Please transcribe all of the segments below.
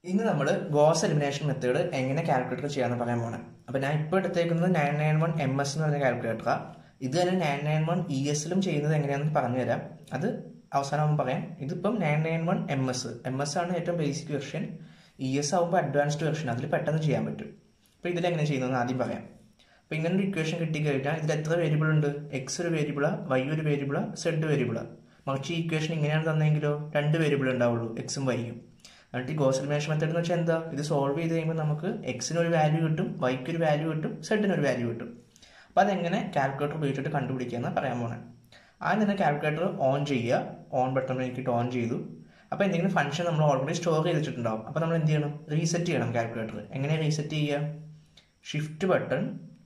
ഇന്ന് നമ്മൾ Gauss elimination method എങ്ങനെ കാൽക്കുലേറ്റർ ചെയ്യാന്ന് പറയാൻ പോണേ അപ്പോൾ ഞാൻ ഇപ്പോൾ എടുത്തേക്കുന്നത് nine nine one M S എന്ന് പറഞ്ഞ കാൽക്കുലേറ്ററാണ് ഇത് തന്നെ നയൻ നയൻ വൺ ഇ എസിലും ചെയ്യുന്നത് എങ്ങനെയാണെന്ന് പറഞ്ഞു തരാം അത് അവസാനം പറയാം ഇതിപ്പം nine nine one M S M S ആണ് ഏറ്റവും ബേസിക് വെർഷൻ ഇ എസ് ആകുമ്പോൾ അഡ്വാൻസ്ഡ് വെർഷൻ അതിൽ പെട്ടെന്ന് ചെയ്യാൻ പറ്റും അപ്പോൾ ഇതിലെങ്ങനെ ചെയ്യുന്നതെന്ന് ആദ്യം പറയാം അപ്പോൾ ഇങ്ങനെ ഒരു ഇക്വേഷൻ കിട്ടിക്കഴിഞ്ഞാൽ ഇതിൽ എത്ര വേരിയബിൾ ഉണ്ട് എക്സ് ഒരു വേരിയബിളാ വൈ ഒരു വേരിയബിളാ സെഡ് വേരിയബിളാ മറിച്ച് ഈ ഇക്വേഷൻ ഇങ്ങനെയാണ് തന്നെങ്കിലോ രണ്ട് വേരിയബിൾ ഉണ്ടാവുള്ളൂ എക്സും വൈയും എന്നിട്ട് ഈ ഗോസ് എലിമിനേഷൻ മെത്തേഡ് എന്ന് വെച്ചാൽ എന്താ ഇത് സോൾവ് ചെയ്ത് കഴിയുമ്പോൾ നമുക്ക് എക്സിന് ഒരു വാല്യൂ കിട്ടും വൈക്ക് ഒരു വാല്യൂ കിട്ടും സെഡിന് ഒരു വാല്യൂ കിട്ടും അപ്പോൾ അതെങ്ങനെ കാൽക്കുലേറ്റർ ഉപയോഗിച്ചിട്ട് കണ്ടുപിടിക്കുക എന്ന് പറയാൻ പോണേ ആദ്യം തന്നെ കാൽക്കുലേറ്റർ ഓൺ ചെയ്യുക ഓൺ ബട്ടൺ നോക്കിയിട്ട് ഓൺ ചെയ്തു അപ്പോൾ എന്തെങ്കിലും ഫംഗ്ഷൻ നമ്മൾ ഓൾറെഡി സ്റ്റോർ ചെയ്ത് വെച്ചിട്ടുണ്ടാവും അപ്പോൾ നമ്മൾ എന്ത് ചെയ്യണം റീസെറ്റ് ചെയ്യണം കാൽക്കുലേറ്റർ എങ്ങനെ റീസെറ്റ് ചെയ്യുക ഷിഫ്റ്റ് ബട്ടൺ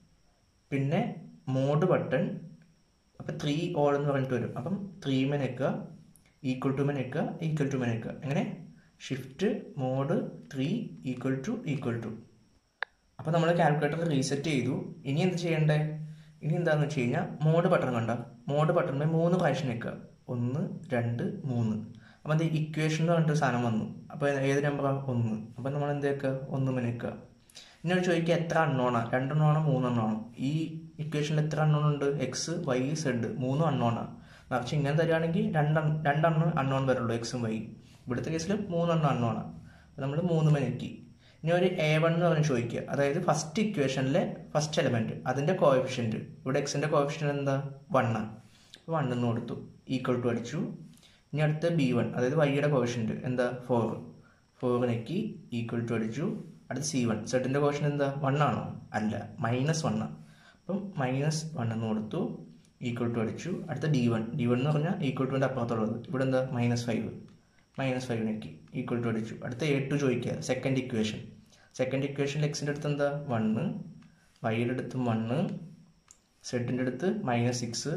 പിന്നെ മോഡ് ബട്ടൺ അപ്പം ത്രീ ഓൾ എന്ന് പറഞ്ഞിട്ട് വരും അപ്പം ത്രീ മെൻ വെക്കുക ഈക്വൽ ടു മെൻ വെക്കുക ഈക്വൽ ടു മെൻ വെക്കുക എങ്ങനെ shift mode three equal to equal to അപ്പോൾ നമ്മൾ കാൽക്കുലേറ്റർ റീസെറ്റ് ചെയ്തു ഇനി എന്ത് ചെയ്യണ്ടേ ഇനി എന്താണെന്ന് വെച്ച് കഴിഞ്ഞാൽ മോഡ് ബട്ടൺ കണ്ട മോഡ് ബട്ടണിൽ മൂന്ന് പ്രാവശ്യം നിൽക്കുക ഒന്ന് രണ്ട് മൂന്ന് അപ്പോൾ അത് ഇക്വേഷൻ എന്ന് പറഞ്ഞിട്ട് സാധനം വന്നു അപ്പോൾ ഏത് നമ്പറാണ് ഒന്ന് അപ്പോൾ നമ്മൾ എന്ത് വെക്കുക ഒന്ന് നിൽക്കുക എന്നോട് ചോദിക്കുക എത്ര അണ്ണോണാണ് രണ്ടെണ്ണമാണോ മൂന്നെണ്ണമാണോ ഈ ഇക്വേഷനിൽ എത്ര അണ്ണോൺ ഉണ്ട് എക്സ് വൈ സെഡ് മൂന്നും അണ്ണോണാണ് മറിച്ച് ഇങ്ങനെ തരികയാണെങ്കിൽ രണ്ട് രണ്ടെണ്ണം അണ്ണോൺ വരുള്ളൂ എക്സും വൈ ഇവിടുത്തെ കേസിൽ മൂന്നെണ്ണം അണ്ണോണാണ് അപ്പോൾ നമ്മൾ മൂന്ന് മണിക്ക് ഇനി ഒരു എ വൺ എന്ന് പറഞ്ഞ് ചോദിക്കുക അതായത് ഫസ്റ്റ് ഇക്വേഷനിലെ ഫസ്റ്റ് എലമെൻറ്റ് അതിൻ്റെ കോഎഫിഷ്യൻറ്റ് ഇവിടെ എക്സിൻ്റെ കോഎഫിഷ്യൻ്റ് എന്താ വണ്ണാണ് അപ്പോൾ വൺ എന്ന് കൊടുത്തു ഈക്വൽ ടു അടിച്ചു ഇനി അടുത്ത ബി വൺ അതായത് വൈയുടെ കോഎഫിഷ്യൻറ്റ് എന്താ ഫോർ ഫോറിനെക്കി ഈക്വൽ ടു അടിച്ചു അടുത്ത സി വൺ സെറ്റിൻ്റെ കോഷൻ എന്താ വൺ ആണോ അല്ല മൈനസ് വൺ ആണ് അപ്പം മൈനസ് വൺ എന്ന് കൊടുത്തു ഈക്വൽ ടു അടിച്ചു അടുത്ത ഡി വൺ ഡി വൺ എന്ന് പറഞ്ഞാൽ ഈക്വൽ ടുവിൻ്റെ അപ്പുറത്തുള്ളത് ഇവിടെ എന്താ മൈനസ് ഫൈവ് മൈനസ് ഫൈവിനേക്ക് ഈക്വൽ ടു അടിച്ചു അടുത്ത എ ടു ചോദിക്കുക സെക്കൻഡ് ഇക്വേഷൻ സെക്കൻഡ് ഇക്വേഷൻ എക്സിൻ്റെ അടുത്ത് എന്താ വണ്ണ് വൈയുടെ അടുത്ത് വണ്ണ് സെറ്റിൻ്റെ അടുത്ത് മൈനസ് സിക്സ്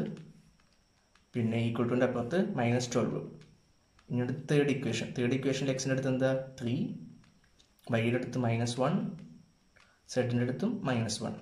പിന്നെ ഈക്വൽ ടുവിൻ്റെ അപ്പുറത്ത് മൈനസ് ട്വൽവ് ഇനി അടുത്ത് തേർഡ് ഇക്വേഷൻ തേർഡ് ഇക്വേഷൻ എക്സിൻ്റെ അടുത്ത് എന്താ ത്രീ വൈയുടെ അടുത്ത് മൈനസ് വൺ സെറ്റിൻ്റെ അടുത്തും മൈനസ് വൺ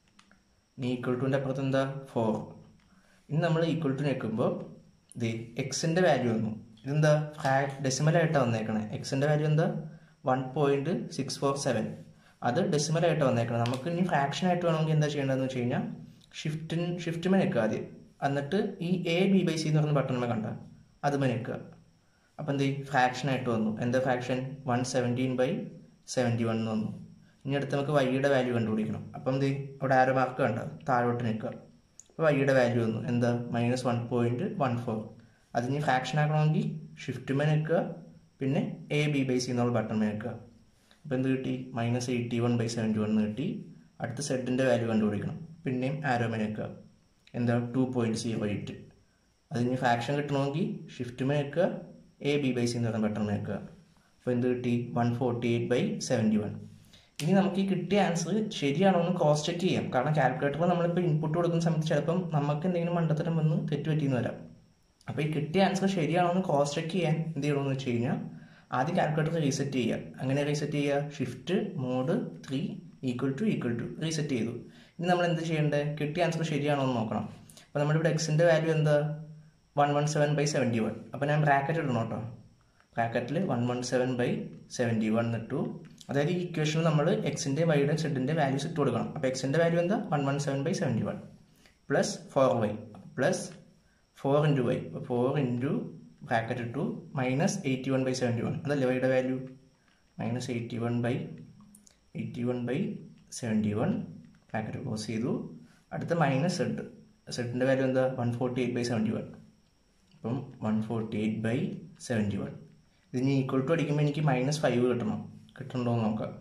ഇനി ഈക്വൽ ടുവിൻ്റെ അപ്പുറത്ത് എന്താ ഫോർ ഇനി നമ്മൾ ഈക്വൽ ടു നിൽക്കുമ്പോൾ ഇത് എക്സിൻ്റെ വാല്യൂ വന്നു ഇതെന്താ ഫ്രാ ഡെസിമലായിട്ടാണ് വന്നേക്കണേ എക്സിൻ്റെ വാല്യൂ എന്താ one point six four seven അത് ഡെസിമലായിട്ടാണ് വന്നേക്കണേ നമുക്ക് ഇനി ഫ്രാക്ഷൻ ആയിട്ട് വേണമെങ്കിൽ എന്താ ചെയ്യേണ്ടതെന്ന് വെച്ച് കഴിഞ്ഞാൽ ഷിഫ്റ്റിൻ ഷിഫ്റ്റ് നിൽക്കുക ആദ്യം എന്നിട്ട് ഈ എ ബി ബൈ സി എന്ന് പറഞ്ഞ ബട്ടൺ കണ്ട അത് നിൽക്കുക അപ്പം എന്ത് ഫ്രാക്ഷൻ ആയിട്ട് വന്നു എന്താ fraction one seventeen by seventy one എന്ന് വന്നു ഇനി അടുത്ത് നമുക്ക് വൈയുടെ വാല്യൂ കണ്ടുപിടിക്കണം അപ്പം എന്ത് അവിടെ ആരോ മാർക്ക് കണ്ട താഴോട്ട് നിൽക്കുക അപ്പോൾ വൈയുടെ വാല്യൂ വന്നു എന്താ minus one point one four അതിന് ഫ്രാക്ഷൻ ആക്കണമെങ്കിൽ ഷിഫ്റ്റ് മേ നിൽക്കുക പിന്നെ എ ബി ബൈ സി എന്നുള്ള ബട്ടൺ മേ നിൽക്കുക അപ്പോൾ എന്ത് കിട്ടി minus eighty one by seventy one എന്ന് കിട്ടി അടുത്ത സെഡിൻ്റെ വാല്യൂ കണ്ടുപിടിക്കണം പിന്നെയും ആരോ മേ നിൽക്കുക എന്താ ടു പോയിൻറ്റ് സീറോ എയ്റ്റ് അതിന് ഫ്രാക്ഷൻ കിട്ടണമെങ്കിൽ ഷിഫ്റ്റ് മേ നിൽക്കുക എ ബി ബൈ സി എന്ന് പറഞ്ഞ ബട്ടൺ നിൽക്കുക അപ്പോൾ എന്ത് കിട്ടി one forty eight by seventy one ഇനി നമുക്ക് ഈ കിട്ടിയ ആൻസർ ശരിയാണോ എന്ന് ക്രോസ് ചെക്ക് ചെയ്യാം കാരണം കാൽക്കുലേറ്ററിൽ നമ്മളിപ്പോൾ ഇൻപുട്ട് കൊടുക്കുന്ന സമയത്ത് ചിലപ്പം നമുക്ക് എന്തെങ്കിലും മണ്ടത്തരം വന്ന് തെറ്റുപറ്റിയെന്ന് വരാം അപ്പോൾ ഈ കിട്ടിയ ആൻസർ ശരിയാണോ എന്ന് ക്രോസ് ചെക്ക് ചെയ്യാൻ എന്ത് ചെയ്യണമെന്ന് വെച്ച് കഴിഞ്ഞാൽ ആദ്യം കാൽക്കുലേറ്റർ റീസെറ്റ് ചെയ്യുക അങ്ങനെ റീസെറ്റ് ചെയ്യുക shift mode three equal to equal to reset ചെയ്തു ഇനി നമ്മൾ എന്ത് ചെയ്യേണ്ടത് കിട്ടിയ ആൻസർ ശരിയാണോ എന്ന് നോക്കണം അപ്പോൾ നമ്മുടെ ഇവിടെ എക്സിൻ്റെ വാല്യൂ എന്താ one one seven by seventy one അപ്പോൾ ഞാൻ ബ്രാക്കറ്റ് ഇടണം കേട്ടോ ബ്രാക്കറ്റിൽ one one seven by seventy one ഇട്ടു അതായത് ഈ ഇക്വേഷനിൽ നമ്മൾ എക്സിൻ്റെ വൈയുടെ സെഡിൻ്റെ വാല്യൂസ് ഇട്ട് കൊടുക്കണം അപ്പോൾ എക്സിൻ്റെ വാല്യൂ എന്താ one one seven by seventy one plus four Y plus four into Y four into bracket ഇട്ടു minus eighty one by seventy one അതല്ലേ വൈയുടെ value minus eighty one by eighty one by seventy one bracket close ചെയ്തു അടുത്ത minus Z സെഡിൻ്റെ value എന്താ one forty eight by seventy one അപ്പം one forty eight by seventy one ഇതിന് equal to അടിക്കുമ്പോൾ എനിക്ക് മൈനസ് ഫൈവ് കിട്ടണം കിട്ടണ്ടോ എന്ന് നോക്കാം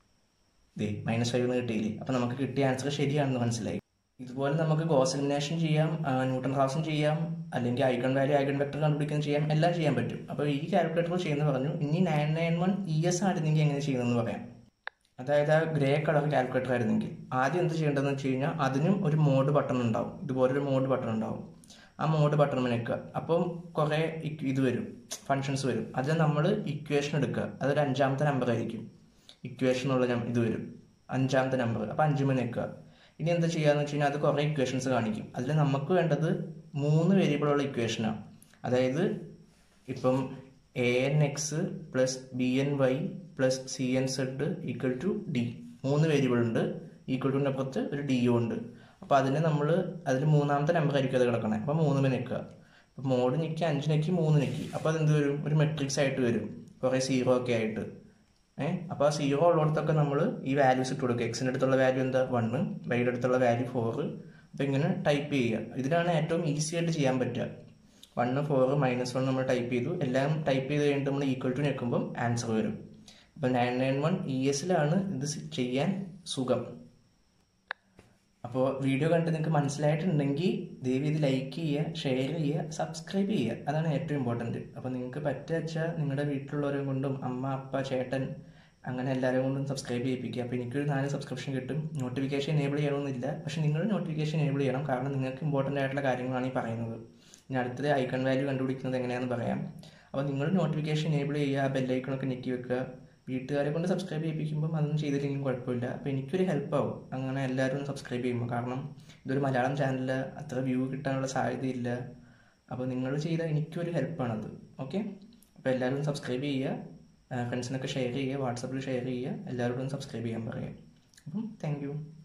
ഇതേ മൈനസ് ഫൈവ് എന്ന് കിട്ടിയില്ലേ അപ്പം നമുക്ക് കിട്ടിയ ആൻസർ ശരിയാണെന്ന് മനസ്സിലായി ഇതുപോലെ നമുക്ക് ഗോസ് എലിമിനേഷൻ ചെയ്യാം ന്യൂട്ടൺ ഹാസും ചെയ്യാം അല്ലെങ്കിൽ ഐഗൺ വാല്യൂ ഐഗൺ വെക്ടർ കണ്ടുപിടിക്കാൻ ചെയ്യാം എല്ലാം ചെയ്യാൻ പറ്റും അപ്പോൾ ഈ കാൽക്കുലേറ്റർ ചെയ്യുന്ന പറഞ്ഞു ഇനി nine nine one E S ആയിരുന്നെങ്കിൽ എങ്ങനെ ചെയ്യുന്നതെന്ന് പറയാം അതായത് ആ ഗ്രേ കളർ കാൽക്കുലേറ്റർ ആയിരുന്നെങ്കിൽ ആദ്യം എന്ത് ചെയ്യേണ്ടതെന്ന് വെച്ച് കഴിഞ്ഞാൽ അതിനും ഒരു മോഡ് ബട്ടൺ ഉണ്ടാവും ഇതുപോലൊരു മോഡ് ബട്ടൺ ഉണ്ടാവും ആ മോഡ് ബട്ടൺ നിൽക്കുക അപ്പം കുറേ ഇത് വരും ഫങ്ഷൻസ് വരും അതിൽ നമ്മൾ ഇക്വേഷൻ എടുക്കുക അതൊരു അഞ്ചാമത്തെ നമ്പർ ആയിരിക്കും ഇക്വേഷൻ ഉള്ള ഇത് വരും അഞ്ചാമത്തെ നമ്പർ അപ്പോൾ അഞ്ചുമ നിൽക്കുക ഇനി എന്താ ചെയ്യാന്ന് വെച്ച് കഴിഞ്ഞാൽ അത് കുറേ ഇക്വേഷൻസ് കാണിക്കും അതിൽ നമുക്ക് വേണ്ടത് മൂന്ന് വേരിയബിളുള്ള ഇക്വേഷനാണ് അതായത് ഇപ്പം A N X plus B N Y plus C N Z equal to D മൂന്ന് വേരിയബിൾ ഉണ്ട് ഈക്വൽ ടുവിൻ്റെ അപ്പുറത്ത് ഒരു ഡിയും ഉണ്ട് അപ്പോൾ അതിന് നമ്മൾ അതിൽ മൂന്നാമത്തെ നമ്പർ ആയിരിക്കും അത് കിടക്കണേ അപ്പോൾ മൂന്ന് നിൽക്കുക അപ്പോൾ മോഡ് നിൽക്കി അഞ്ച് നിൽക്കി മൂന്ന് നിൽക്കി അപ്പോൾ അതെന്ത് വരും ഒരു മെട്രിക്സ് ആയിട്ട് വരും കുറേ സീറോ ഒക്കെ ആയിട്ട് ഏഹ് അപ്പോൾ ആ സീറോ ഉള്ളിടത്തൊക്കെ നമ്മൾ ഈ വാല്യൂസ് ഇട്ട് കൊടുക്കുക എക്സിൻ്റെ അടുത്തുള്ള വാല്യൂ എന്താ വണ്ണ് വൈയുടെ അടുത്തുള്ള വാല്യൂ ഫോറ് അപ്പോൾ ഇങ്ങനെ ടൈപ്പ് ചെയ്യുക ഇതിലാണ് ഏറ്റവും ഈസി ആയിട്ട് ചെയ്യാൻ പറ്റുക വണ്ണ് ഫോറ് മൈനസ് വൺ നമ്മൾ ടൈപ്പ് ചെയ്തു എല്ലാം ടൈപ്പ് ചെയ്ത് കഴിഞ്ഞിട്ട് നമ്മൾ ഈക്വൽ ടു നിൽക്കുമ്പം ആൻസർ വരും അപ്പോൾ നയൻ നയൻ വൺ ഇ എസിലാണ് ഇത് ചെയ്യാൻ സുഖം അപ്പോൾ വീഡിയോ കണ്ട് നിങ്ങൾക്ക് മനസ്സിലായിട്ടുണ്ടെങ്കിൽ ദയവ് ഇത് ലൈക്ക് ചെയ്യുക ഷെയർ ചെയ്യുക സബ്സ്ക്രൈബ് ചെയ്യുക അതാണ് ഏറ്റവും ഇമ്പോർട്ടൻറ്റ് അപ്പോൾ നിങ്ങൾക്ക് പറ്റുക നിങ്ങളുടെ വീട്ടിലുള്ളവരെ കൊണ്ടും അമ്മ അപ്പ ചേട്ടൻ അങ്ങനെ എല്ലാവരും കൊണ്ടും സബ്സ്ക്രൈബ് ചെയ്യിപ്പിക്കുക അപ്പോൾ എനിക്കൊരു നാല് സബ്സ്ക്രിപ്ഷൻ കിട്ടും നോട്ടിഫിക്കേഷൻ എനേബിൾ ചെയ്യണമെന്നില്ല പക്ഷേ നിങ്ങൾ നോട്ടിഫിക്കേഷൻ എനേബിൾ ചെയ്യണം കാരണം നിങ്ങൾക്ക് ഇമ്പോർട്ടൻ്റ് ആയിട്ടുള്ള കാര്യങ്ങളാണ് ഈ പറയുന്നത് ഇനി അടുത്തത് ഐക്കൺ വാല്യൂ കണ്ടുപിടിക്കുന്നത് എങ്ങനെയാണെന്ന് പറയാം അപ്പോൾ നിങ്ങൾ നോട്ടിഫിക്കേഷൻ എനേബിൾ ചെയ്യുക ബെല്ലൈക്കണൊക്കെ ഞെക്കി വെക്കുക വീട്ടുകാരെ കൊണ്ട് സബ്സ്ക്രൈബ് ചെയ്യിപ്പിക്കുമ്പം അതൊന്നും ചെയ്തില്ലെങ്കിലും കുഴപ്പമില്ല അപ്പോൾ എനിക്കൊരു ഹെൽപ്പാവും അങ്ങനെ എല്ലാവരും ഒന്ന് സബ്സ്ക്രൈബ് ചെയ്യുമ്പോൾ കാരണം ഇതൊരു മലയാളം ചാനലിൽ അത്ര വ്യൂ കിട്ടാനുള്ള സാധ്യതയില്ല അപ്പോൾ നിങ്ങൾ ചെയ്താൽ എനിക്കൊരു ഹെൽപ്പാണത് ഓക്കെ അപ്പോൾ എല്ലാവരും സബ്സ്ക്രൈബ് ചെയ്യുക ഫ്രണ്ട്സിനൊക്കെ ഷെയർ ചെയ്യുക വാട്സപ്പിൽ ഷെയർ ചെയ്യുക എല്ലാവരോടും സബ്സ്ക്രൈബ് ചെയ്യാൻ പറയുക അപ്പം താങ്ക്